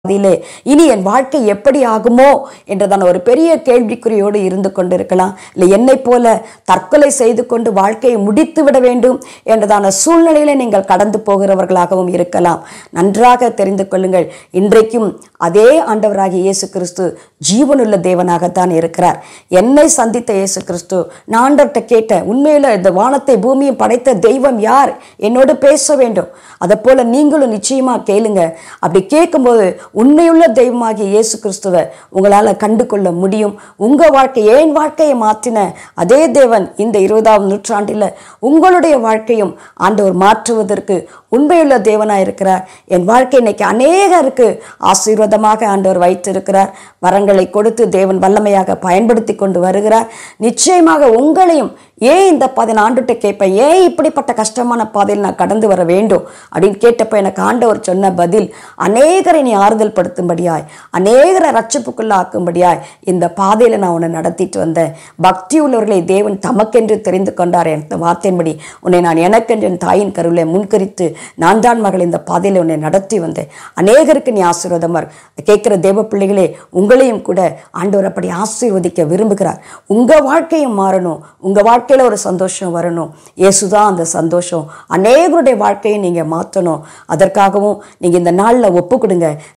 பாதையிலே இனி என் வாழ்க்கை எப்படி ஆகுமோ என்றதான ஒரு பெரிய கேள்விக்குறியோடு இருந்து கொண்டிருக்கலாம் இல்லை என்னை போல தற்கொலை செய்து கொண்டு வாழ்க்கையை முடித்து விட வேண்டும் என்றதான சூழ்நிலையில நீங்கள் கடந்து போகிறவர்களாகவும் இருக்கலாம் நன்றாக தெரிந்து கொள்ளுங்கள் இன்றைக்கும் அதே ஆண்டவராகிய இயேசு கிறிஸ்து ஜீவனுள்ள தேவனாகத்தான் இருக்கிறார் என்னை சந்தித்த இயேசு கிறிஸ்து நான் ஆண்டவர்கிட்ட கேட்டேன் உண்மையில இந்த வானத்தை பூமியை படைத்த தெய்வம் யார் என்னோடு பேச வேண்டும் அதை போல நீங்களும் நிச்சயமா கேளுங்க அப்படி கேட்கும்போது உண்மையுள்ள தெய்வமாகிய இயேசு கிறிஸ்துவை உங்களால் கண்டு கொள்ள முடியும் உங்க வாழ்க்கை ஏன் வாழ்க்கையை மாற்றின அதே தேவன் இந்த இருபதாம் நூற்றாண்டில் உங்களுடைய வாழ்க்கையும் ஆண்டவர் மாற்றுவதற்கு உண்மையுள்ள தேவனாக இருக்கிறார் என் வாழ்க்கை இன்னைக்கு அநேகருக்கு ஆசீர்வாதமாக ஆண்டவர் வைத்திருக்கிறார் வரங்களை கொடுத்து தேவன் வல்லமையாக பயன்படுத்தி கொண்டு வருகிறார் நிச்சயமாக உங்களையும் ஏன் இந்த பதினாண்டுகிட்ட கேட்பேன் ஏன் இப்படிப்பட்ட கஷ்டமான பாதையில் நான் கடந்து வர வேண்டும் அப்படின்னு கேட்டப்ப எனக்கு ஆண்டவர் சொன்ன பதில் அநேகரை நீ ஆறுதல் படுத்தும்படியாய் அநேகரை ரட்சிப்புக்குள்ள ஆக்கும்படியாய் இந்த பாதையில் நான் உன்னை நடத்திட்டு வந்தேன் பக்தி உள்ளவர்களை தேவன் தமக்கென்று தெரிந்து கொண்டார் என்ற வார்த்தையின்படி உன்னை நான் எனக்கென்று என் தாயின் கருவிலை முன்கரித்து நான் தான் மகள் இந்த பாதையில் உன்னை நடத்தி வந்தேன் அநேகருக்கு நீ ஆசீர்வாதமார் கேட்குற தேவ பிள்ளைகளே உங்களையும் கூட ஆண்டவர் அப்படி ஆசீர்வதிக்க விரும்புகிறார் உங்கள் வாழ்க்கையும் மாறணும் உங்கள் வாழ்க்கையில் ஒரு சந்தோஷம் வரணும் இயேசுதான் அந்த சந்தோஷம் அநேகருடைய வாழ்க்கையை நீங்கள் மாற்றணும் அதற்காகவும் நீங்கள் இந்த நாளில் ஒப்பு கொடுங்க